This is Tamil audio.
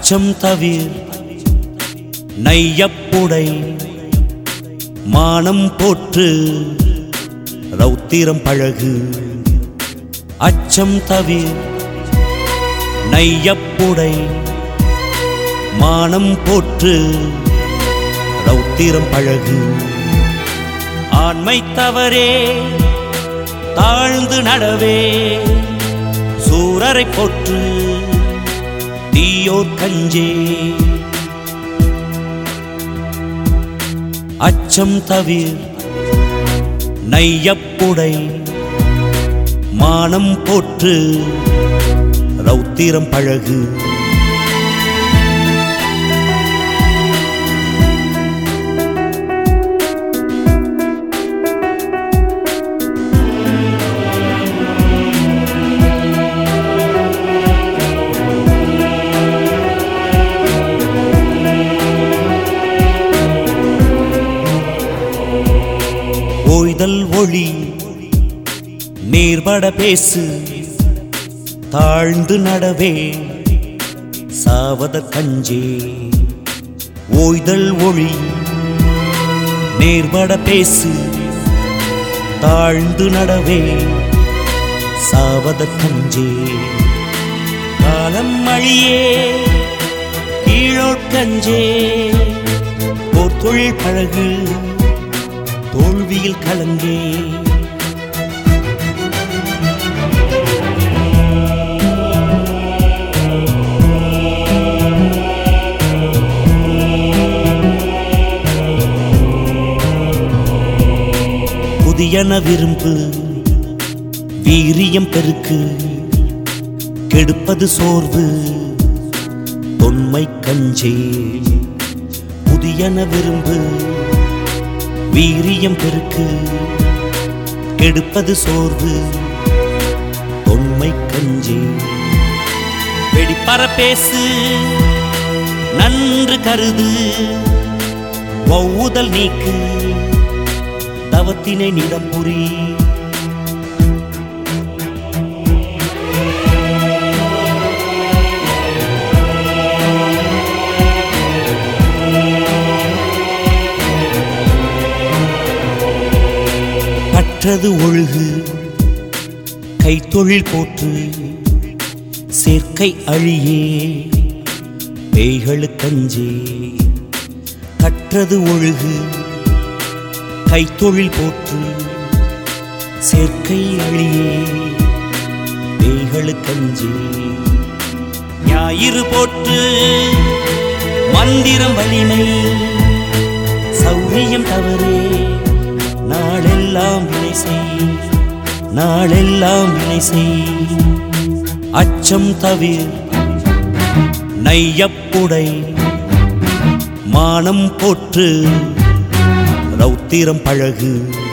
அச்சம் தவிர் நையப்புடை மானம் போற்று ரௌத்திரம் பழகு அச்சம் தவிர் நையப்புடை மானம் போற்று ரௌத்திரம் பழகு ஆண்மை தவறே தாழ்ந்து நடவே சூரரை போற்று தீயோர் கஞ்சே அச்சம் தவிர் நையப்புடை மானம் போற்று ரௌத்திரம் பழகு ஓய்தல் ஒளி நேர்பட பேசு தாழ்ந்து நடவே சாவத கஞ்சே ஓய்தல் ஒளி நேர்பட பேசு தாழ்ந்து நடவே சாவத கஞ்சே காலம் அழியே கீழோட்கஞ்சே போர் தொழில் பழகு தோல்வியில் கலங்கே புதியன விரும்பு வீரியம் பெருக்கு கெடுப்பது சோர்வு தொன்மை கஞ்சே புதியன விரும்பு வீரியம் பெருக்கு கெடுப்பது சோர்வு தொன்மை கஞ்சி வெடிப்பற பேசு நன்று கருது ஒவ்வுதல் நீக்கு தவத்தினை நிடம்புரி கற்றது ஒழுகு கைத்தொழில் போற்று சேர்க்கை அழியே பேய்களுக்கஞ்சே கற்றது ஒழுகு கைத்தொழில் போற்று சேர்க்கை அழியே பேய்களுக்கஞ்சே ஞாயிறு போற்று மந்திரம் வலிமை சௌரியம் தவறே நாளெல்லாம் வினை செய் நாளெல்லாம் வினை செய் அச்சம் தவிர் நையப்புடை மானம் போற்று ரௌத்திரம் பழகு